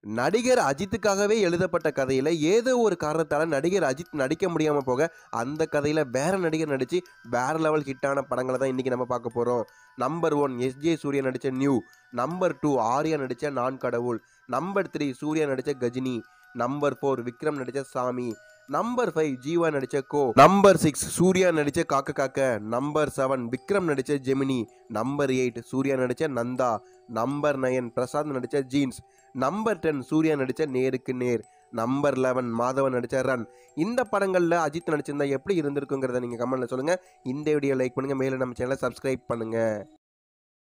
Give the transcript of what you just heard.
நடிகர் அஜித்துக்காகவே எழுதப்பட்ட கதையில் ஏதோ ஒரு காரணத்தால் நடிகர் அஜித் நடிக்க முடியாமல் போக அந்த கதையில் வேற நடிகர் நடித்து வேற லெவல் ஹிட்டான படங்களை தான் இன்றைக்கி நம்ம பார்க்க போகிறோம் நம்பர் ஒன் எஸ்ஜே சூர்யா நடித்த நியூ நம்பர் டூ ஆர்யா நடித்த நான் கடவுள் நம்பர் த்ரீ சூர்யா நடித்த கஜினி நம்பர் ஃபோர் விக்ரம் நடித்த சாமி நம்பர் ஃபைவ் ஜீவா நடிச்ச கோ நம்பர் சிக்ஸ் சூர்யா நடிச்ச காக்க காக்க நம்பர் செவன் விக்ரம் நடிச்ச ஜெமினி நம்பர் எயிட் சூர்யா நடிச்ச நந்தா நம்பர் நயன் பிரசாத் நடிச்ச ஜீன்ஸ் நம்பர் டென் சூர்யா நடிச்ச நேருக்கு நேர் நம்பர் லெவன் மாதவன் நடிச்ச ரன் இந்த படங்களில் அஜித் நடிச்சிருந்தா எப்படி இருந்திருக்குங்கிறத நீங்கள் கமெண்ட்ல சொல்லுங்கள் இந்த வீடியோ லைக் பண்ணுங்கள் மேலே நம்ம சேனலை சப்ஸ்கிரைப் பண்ணுங்கள்